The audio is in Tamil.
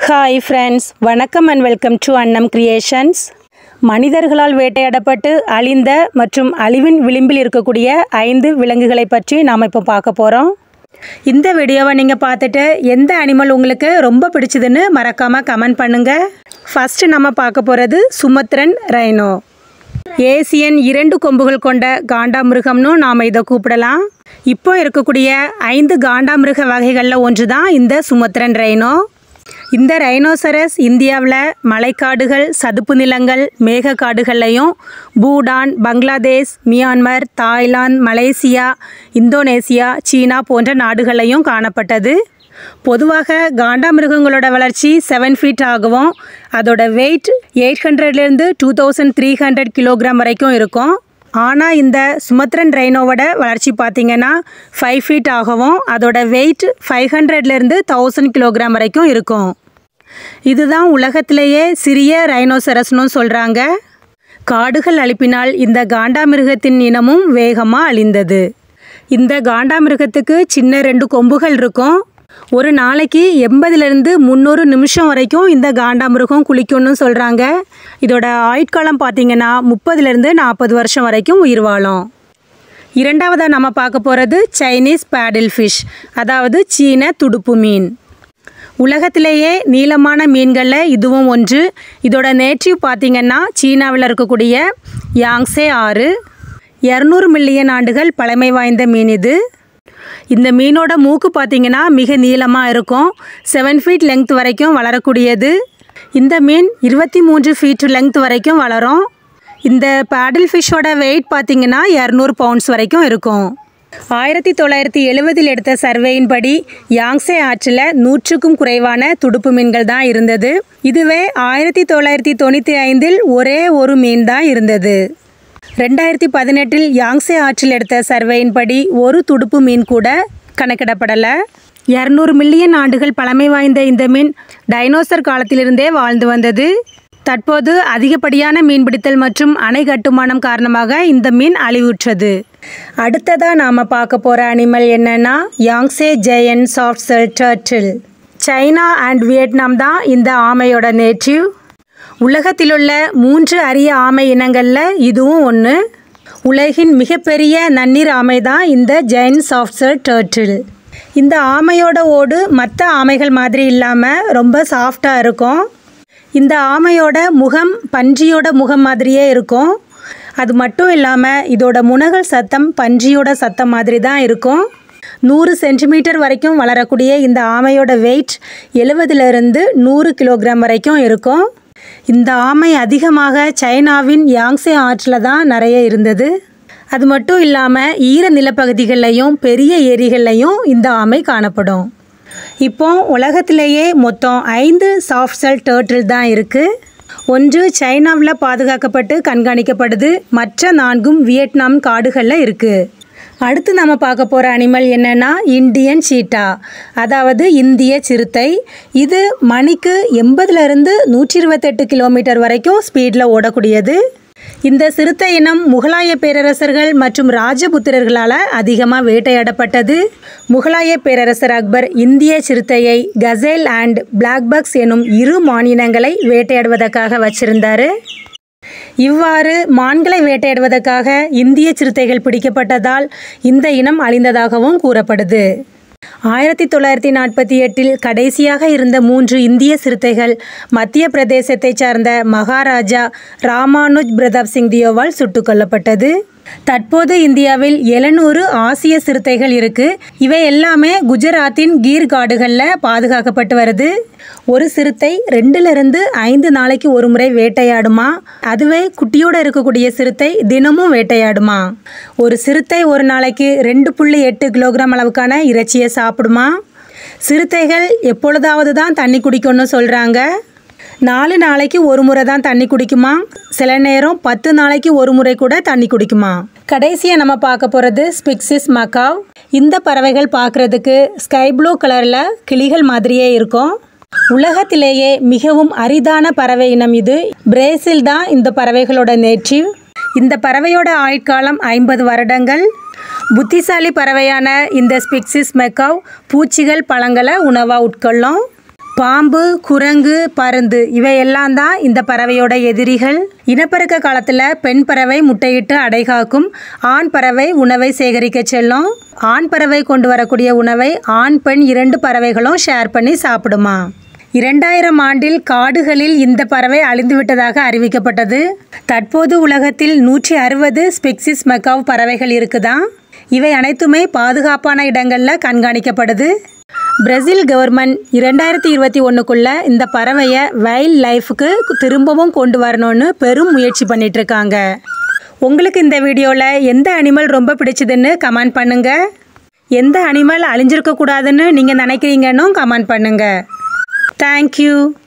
ஹாய் ஃப்ரெண்ட்ஸ் வணக்கம் and welcome to Annam creations மனிதர்களால் வேட்டையாடப்பட்டு அழிந்த மற்றும் அழிவின் விளிம்பில் இருக்கக்கூடிய ஐந்து விலங்குகளை பற்றி நாம் இப்போ பார்க்க போகிறோம் இந்த வீடியோவை நீங்கள் பார்த்துட்டு எந்த அனிமல் உங்களுக்கு ரொம்ப பிடிச்சதுன்னு மறக்காமல் கமெண்ட் பண்ணுங்கள் ஃபஸ்ட்டு நம்ம பார்க்க போகிறது சுமத்ரன் ரைனோ ஏசியன் இரண்டு கொம்புகள் கொண்ட காண்டாமிருகம்னு நாம் இதை கூப்பிடலாம் இப்போ இருக்கக்கூடிய ஐந்து காண்டாமிருக வகைகளில் ஒன்று தான் இந்த சுமத்ரன் ரைனோ இந்த ரைனோசரஸ் இந்தியாவில் மலைக்காடுகள் சதுப்பு நிலங்கள் மேகக்காடுகள்லையும் Bhutan Bangladesh Myanmar Thailand Malaysia Indonesia சீனா போன்ற நாடுகள்லையும் காணப்பட்டது பொதுவாக காண்டாமிருகங்களோட வளர்ச்சி செவன் ஃபீட் ஆகவும் அதோட வெயிட் எயிட் ஹண்ட்ரட்லேருந்து two thousand three hundred kilogram வரைக்கும் இருக்கும் ஆனால் இந்த சுமத்ரன் ரைனோவோட வளர்ச்சி பார்த்திங்கன்னா ஃபைவ் ஃபீட் ஆகவும் அதோட வெயிட் ஃபைவ் ஹண்ட்ரட்லேருந்து தௌசண்ட் கிலோகிராம் வரைக்கும் இருக்கும் இதுதான் உலகத்திலேயே சிறிய ரைனோசரஸ்னு சொல்கிறாங்க காடுகள் அழிப்பினால் இந்த காண்டாமிருகத்தின் இனமும் வேகமாக அழிந்தது இந்த காண்டாமிருகத்துக்கு சின்ன ரெண்டு கொம்புகள் இருக்கும் ஒரு நாளைக்கு எண்பதுலேருந்து முந்நூறு நிமிஷம் வரைக்கும் இந்த காண்டாமிருகம் குளிக்கும்னு சொல்கிறாங்க இதோட ஆயுட்காலம் பார்த்தீங்கன்னா முப்பதுலேருந்து நாற்பது வருஷம் வரைக்கும் உயிர் வாழும் இரண்டாவதாக நம்ம பார்க்க போகிறது சைனீஸ் பேடில் ஃபிஷ் அதாவது சீன துடுப்பு மீன் உலகத்திலேயே நீளமான மீன்களில் இதுவும் ஒன்று இதோட நேட்டிவ் பார்த்திங்கன்னா சீனாவில் இருக்கக்கூடிய யாங்ஸே ஆறு இரநூறு மில்லியன் ஆண்டுகள் பழமை வாய்ந்த மீன் இது இந்த மீனோட மூக்கு பார்த்திங்கன்னா மிக நீளமாக இருக்கும் செவன் ஃபீட் லெங்த் வரைக்கும் வளரக்கூடியது இந்த மீன் இருபத்தி மூன்று ஃபீட் லெங்த் வரைக்கும் வளரும் இந்த பேடில் ஃபிஷ்ஷோட வெயிட் பார்த்திங்கன்னா இரநூறு பவுண்ட்ஸ் வரைக்கும் இருக்கும் ஆயிரத்தி தொள்ளாயிரத்தி எழுவதில் எடுத்த சர்வேயின் படி யாங்ஸே ஆற்றில் நூற்றுக்கும் குறைவான துடுப்பு மீன்கள் தான் இருந்தது இதுவே ஆயிரத்தி தொள்ளாயிரத்தி தொண்ணூற்றி ஐந்தில் ஒரே ஒரு மீன் தான் இருந்தது ரெண்டாயிரத்தி பதினெட்டில் யாங்ஸே ஆற்றில் எடுத்த சர்வேயின் படி ஒரு துடுப்பு மீன் கூட கணக்கிடப்படலை இரநூறு மில்லியன் ஆண்டுகள் பழமை வாய்ந்த இந்த மீன் டைனோசர் காலத்திலிருந்தே வாழ்ந்து வந்தது தற்போது அதிகப்படியான மீன்பிடித்தல் மற்றும் அணை கட்டுமானம் காரணமாக இந்த மீன் அழிவுற்றது அடுத்ததாக நாம் பார்க்க போகிற அனிமல் என்னன்னா Yangtze giant soft shell turtle China and Vietnam தான் இந்த ஆமையோட நேட்டிவ் உலகத்திலுள்ள மூன்று அரிய ஆமை இனங்களில் இதுவும் ஒன்று உலகின் மிகப்பெரிய நன்னீர் ஆமை தான் இந்த ஜெயின் சாஃப்ட்சர் டர்ட்டில் இந்த ஆமையோட ஓடு மற்ற ஆமைகள் மாதிரி இல்லாமல் ரொம்ப சாஃப்டாக இருக்கும் இந்த ஆமையோட முகம் பன்றியோட முகம் மாதிரியே இருக்கும் அது மட்டும் இல்லாமல் இதோட முனகல் சத்தம் பன்றியோட சத்தம் மாதிரி தான் இருக்கும் நூறு சென்டிமீட்டர் வரைக்கும் வளரக்கூடிய இந்த ஆமையோட வெயிட் எழுபதுலேருந்து நூறு கிலோகிராம் வரைக்கும் இருக்கும் இந்த ஆமை அதிகமாக சைனாவின் யாங்ஸே ஆற்றில் தான் நிறைய இருந்தது அது மட்டும் இல்லாமல் ஈர நிலப்பகுதிகள்லையும் பெரிய ஏரிகள்லையும் இந்த ஆமை காணப்படும் இப்போ உலகத்திலேயே மொத்தம் ஐந்து சாஃப்ட் செல் டேர்ட்டில் தான் இருக்குது ஒன்று சைனாவில் பாதுகாக்கப்பட்டு கண்காணிக்கப்படுது மற்ற நான்கும் வியட்நாம் காடுகளில் இருக்குது அடுத்து நம்ம பார்க்க போகிற அனிமல் என்னென்னா இந்தியன் சீட்டா அதாவது இந்திய சிறுத்தை இது மணிக்கு எண்பதுலேருந்து நூற்றி இருபத்தெட்டு கிலோமீட்டர் வரைக்கும் ஸ்பீடில் ஓடக்கூடியது இந்த சிறுத்தை இனம் முகலாய பேரரசர்கள் மற்றும் ராஜபுத்திரர்களால் அதிகமாக வேட்டையாடப்பட்டது முகலாய பேரரசர் அக்பர் இந்திய சிறுத்தையை கசேல் அண்ட் பிளாக்பக்ஸ் எனும் இரு மானினங்களை வேட்டையாடுவதற்காக வச்சிருந்தாரு இவ்வாறு மான்களை வேட்டையாடுவதற்காக இந்திய சிறுத்தைகள் பிடிக்கப்பட்டதால் இந்த இனம் அழிந்ததாகவும் கூறப்படுது ஆயிரத்தி தொள்ளாயிரத்தி நாற்பத்தி எட்டில் கடைசியாக இருந்த மூன்று இந்திய சிறுத்தைகள் மத்திய பிரதேசத்தை சார்ந்த மகாராஜா ராமானுஜ் பிரதாப் சிங் தியோவால் சுட்டுக் கொல்லப்பட்டது தற்போது இந்தியாவில் எழுநூறு ஆசிய சிறுத்தைகள் இருக்கு இவை எல்லாமே குஜராத்தின் கீர் காடுகளில் பாதுகாக்கப்பட்டு வருது ஒரு சிறுத்தை ரெண்டுலேருந்து ஐந்து நாளைக்கு ஒரு முறை வேட்டையாடுமா அதுவே குட்டியோட இருக்கக்கூடிய சிறுத்தை தினமும் வேட்டையாடுமா ஒரு சிறுத்தை ஒரு நாளைக்கு ரெண்டு புள்ளி எட்டு கிலோகிராம் அளவுக்கான இறைச்சியை சாப்பிடுமா சிறுத்தைகள் எப்பொழுதாவது தான் தண்ணி குடிக்கும்னு சொல்கிறாங்க நாலு நாளைக்கு ஒரு முறை தான் தண்ணி குடிக்குமா சில நேரம் பத்து நாளைக்கு ஒரு முறை கூட தண்ணி குடிக்குமா கடைசியாக நம்ம பார்க்க போகிறது ஸ்பிக்சிஸ் மக்காவ் இந்த பறவைகள் பார்க்குறதுக்கு ஸ்கை ப்ளூ கலரில் கிளிகள் மாதிரியே இருக்கும் உலகத்திலேயே மிகவும் அரிதான பறவை இனம் இது பிரேசில் தான் இந்த பறவைகளோட நேட்டிவ் இந்த பறவையோட ஆயுட்காலம் ஐம்பது வருடங்கள் புத்திசாலி பறவையான இந்த ஸ்பிக்சிஸ் மெக்காவ் பூச்சிகள் பழங்களை உணவாக உட்கொள்ளும் பாம்பு குரங்கு பருந்து இவையெல்லாம் தான் இந்த பறவையோட எதிரிகள் இனப்பெருக்க காலத்தில் பெண் பறவை முட்டையிட்டு அடைகாக்கும் ஆண் பறவை உணவை சேகரிக்க செல்லும் ஆண் பறவை கொண்டு வரக்கூடிய உணவை ஆண் பெண் இரண்டு பறவைகளும் ஷேர் பண்ணி சாப்பிடுமா இரண்டாயிரம் ஆண்டில் காடுகளில் இந்த பறவை அழிந்துவிட்டதாக அறிவிக்கப்பட்டது தற்போது உலகத்தில் நூற்றி அறுபது ஸ்பெக்சிஸ் மெக்காவ் பறவைகள் இருக்குதான் இவை அனைத்துமே பாதுகாப்பான இடங்களில் கண்காணிக்கப்படுது பிரேசில் கவர்மெண்ட் இரண்டாயிரத்தி இருபத்தி ஒன்றுக்குள்ள இந்த பறவையை வைல்ட் லைஃபுக்கு திரும்பவும் கொண்டு வரணும்னு பெரும் முயற்சி பண்ணிட்டு இருக்காங்க உங்களுக்கு இந்த வீடியோவில் எந்த அனிமல் ரொம்ப பிடிச்சதுன்னு கமெண்ட் பண்ணுங்க எந்த அனிமல் அழிஞ்சிருக்க கூடாதுன்னு நீங்கள் நினைக்கிறீங்கன்னு கமெண்ட் பண்ணுங்க தேங்க்யூ